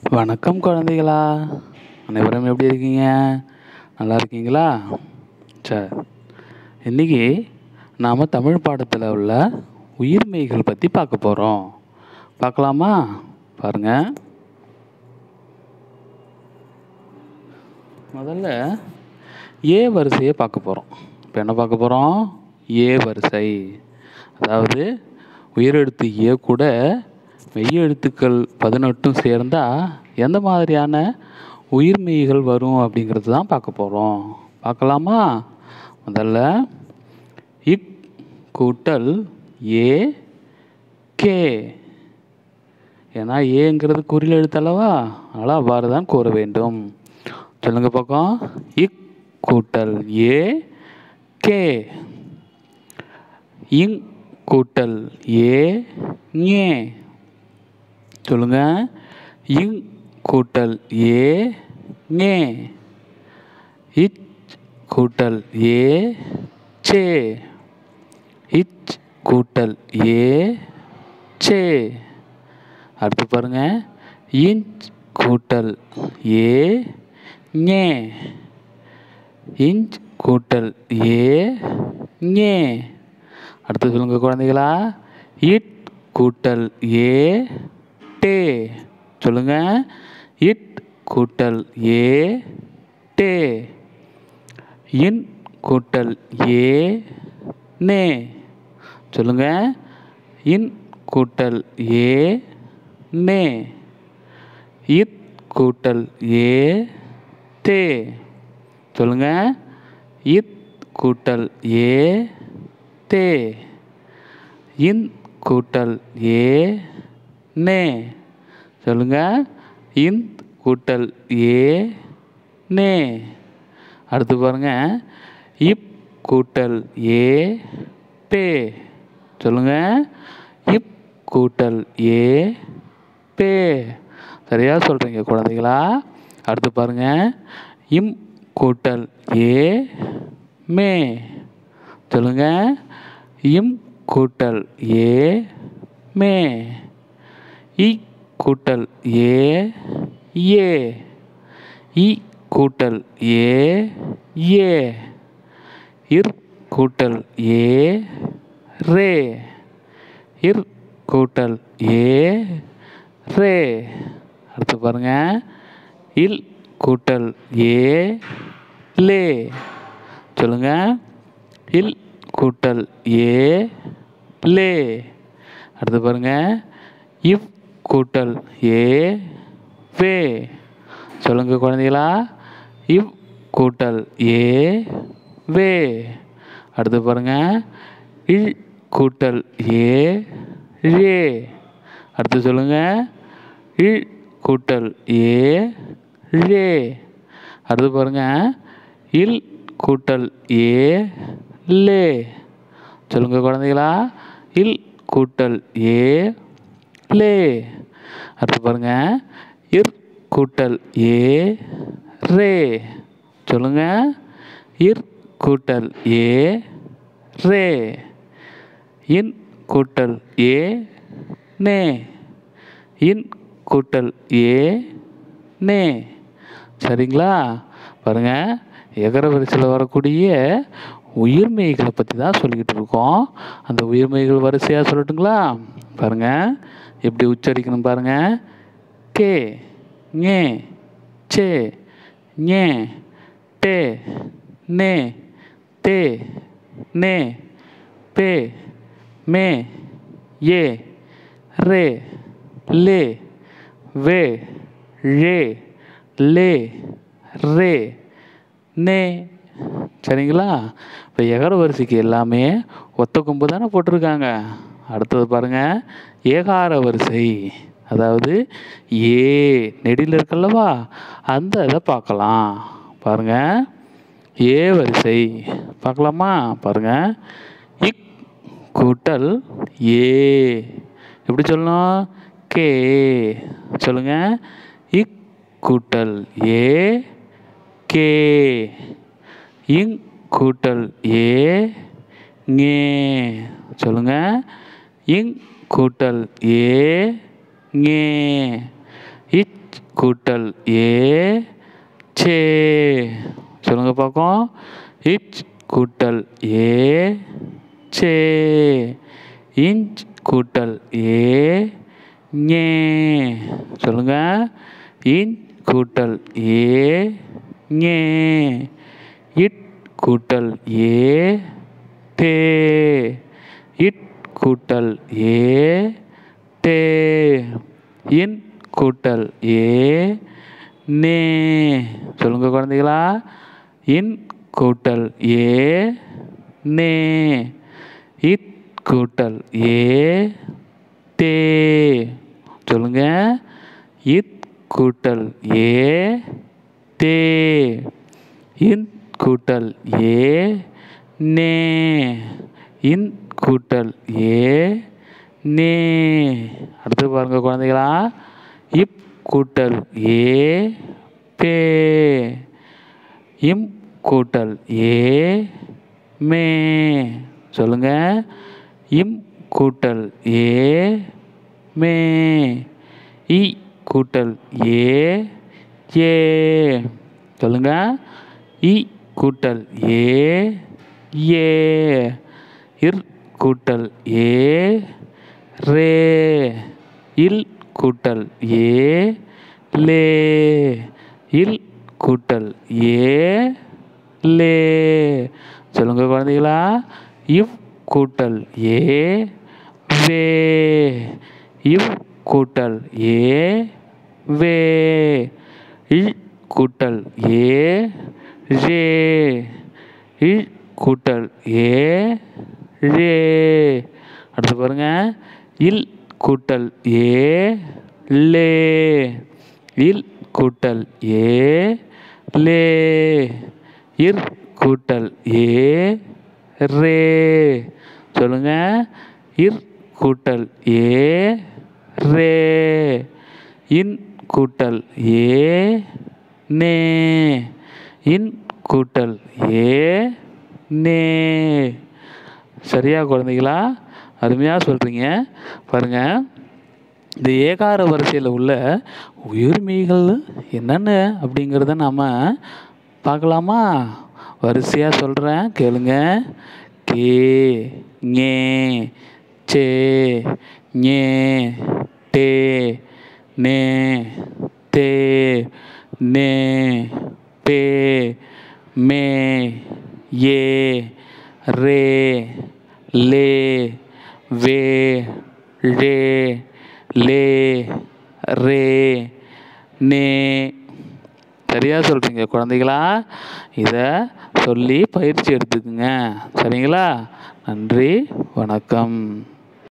வணக்கம் குழந்தைகளா அனைவரும் எப்படி இருக்கீங்க நல்லா இருக்கீங்களா சரி இன்றைக்கி நாம் தமிழ் பாடத்தில் உள்ள உயிர்மெய்கள் பற்றி பார்க்க போகிறோம் பார்க்கலாமா பாருங்கள் முதல்ல ஏ வரிசையை பார்க்க போகிறோம் இப்போ என்ன பார்க்க போகிறோம் ஏ வரிசை அதாவது உயிரெழுத்து ஏ கூட மெய் எழுத்துக்கள் பதினெட்டும் சேர்ந்தால் எந்த மாதிரியான உயிர்மெய்கள் வரும் அப்படிங்கிறது தான் பார்க்க போகிறோம் பார்க்கலாமா முதல்ல இக் கூட்டல் ஏ கே ஏன்னா ஏங்கிறது குறில் எழுத்தல்லவா அதனால் அவ்வாறு தான் கூற வேண்டும் சொல்லுங்க பக்கம் இக் கூட்டல் ஏ கே இங் கூட்டல் ஏ ஞே சொல்லுங்க இங் கூட்டல் ஏ ஞே இச் கூட்டல் ஏ சே இச் கூட்டல் ஏ சே அடுத்து பாருங்க இன்ச் கூட்டல் ஏ ஞே இன்ச் கூட்டல் ஏ ஞே அடுத்து சொல்லுங்க குழந்தைகளா இட் கூட்டல் ஏ டே சொல்லுங்க இட் கூட்டல் ஏ டே இன் கூட்டல் ஏ நே சொல்லுங்க இன் கூட்டல் ஏ நே இத் கூட்டல் ஏ தே சொல்லுங்க இத் கூட்டல் ஏ தே இன் கூட்டல் ஏ நே சொல்லுங்க இன் கூட்டல் ஏ நே அடுத்து பாருங்க இப் கூட்டல் ஏ பே சொல்லுங்க இப் கூட்டல் ஏ பே சரியா சொல்கிறீங்க குழந்தைகளா அடுத்து பாருங்க இம் கூட்டல் ஏ மே சொல்லுங்க இம் கூட்டல் ஏ மே இ கூட்டல் ஏ ஏ இ கூட்டல் ஏ ஏ இர் கூட்டல் ஏ ரே இர் கூட்டல் ஏ ரே அடுத்து பாருங்க இல் கூட்டல் ஏ லே சொல்லுங்க இல் கூட்டல் ஏ லே அடுத்து பாருங்க இவ் கூட்டல் ஏ வே சொல்லுங்க குழந்தைகளா இவ் கூட்டல் ஏ வே அடுத்து பாருங்க இல் கூட்டல் ஏ ரே அடுத்து சொல்லுங்க இல் கூட்டல் ஏ ரே அடுத்து பாருங்க இல் கூட்டல் ஏ லே சொல்லுங்க குழந்தைகளா இல் கூட்டல் ஏ லே அடுத்து பாருங்க இர் கூட்டல் ஏ ரே சொல்லுங்க இர் கூட்டல் ஏ ரே இன் கூட்டல் ஏ நே இன் கூட்டல் ஏ நே சரிங்களா பாருங்க எகர வரிசையில் வரக்கூடிய உயிர்மெய்களை பற்றி தான் சொல்லிக்கிட்டு இருக்கோம் அந்த உயிர்மெய்கள் வரிசையாக சொல்லட்டுங்களா பாருங்க எப்படி உச்சரிக்கணும் பாருங்க கே ஞே சே ஞே டே நே தே நே பே மே ஏ ரே லே வே ரே லே ரே நே சரிங்களா இப்போ எகர வரிசைக்கு எல்லாமே ஒத்த கொம்பு தானே போட்டிருக்காங்க அடுத்தது பாருங்கள் ஏகார வரிசை அதாவது ஏ நெடியில் இருக்கல்லவா அந்த இதை பார்க்கலாம் பாருங்கள் ஏ வரிசை பார்க்கலாமா பாருங்கள் இக் கூட்டல் ஏ எப்படி சொல்லணும் கே சொல்லுங்க இக் கூட்டல் ஏ கே இங் கூட்டல் ஏ ஞே சொல்லுங்க இங் கூட்டல் ஏ ஞே இச் கூட்டல் ஏ சே சொல்லுங்க பார்ப்போம் இச் கூட்டல் ஏ சே இஞ்ச் கூட்டல் ஏ ஞே சொல்லுங்க இஞ்ச் கூட்டல் ஏ ஞே இட் கூட்டல் ஏ தே இட் கூட்டல் ஏ தே இன் கூட்டல் ஏ நே சொல்லுங்க குழந்தைகளா இன் கூட்டல் ஏ நே இட் கூட்டல் ஏ தே சொல்லுங்க இத் கூட்டல் ஏ தே இன் கூட்டல் ஏ நே இன் கூட்டல் ஏ நே அடுத்து பாருங்க குழந்தைகளா இப் கூட்டல் ஏ பே இம் கூட்டல் ஏ மே சொல்லுங்க இம் கூட்டல் ஏ மே இ கூட்டல் ஏ ஏ சொல்லுங்க இ கூட்டல் ஏ ஏ இர் கூட்டல் ஏ ரே இல் கூட்டல் ஏ லே இல் கூட்டல் ஏ லே சொல்லுங்க குழந்தைகளா இவ் கூட்டல் ஏ வே இவ் கூட்டல் ஏ வே இல் கூட்டல் ஏ ரே இல் கூட்டல் ஏ ரே அடுத்து பாருங்க இல் கூட்டல் ஏ லே இல் கூட்டல் ஏ லே இர் கூட்டல் ஏ ரே சொல்லுங்க இர் கூட்டல் ஏ ரே இன் கூட்டல் ஏ நே இன் கூட்டல் ஏ நே சரியா குழந்தைகளா அருமையாக சொல்கிறீங்க பாருங்கள் இந்த ஏகார வரிசையில் உள்ள உயிர்மெய்கள் என்னென்ன அப்படிங்கிறத நாம் பார்க்கலாமா வரிசையாக சொல்கிறேன் கேளுங்க கே ஞே சே ஞே டே நே தே நே பே மே ஏ ரே லே வே ரே லே ரே நே சரியா சொல்கிறீங்க குழந்தைகளா இதை சொல்லி பயிற்சி எடுத்துக்குங்க சரிங்களா நன்றி வணக்கம்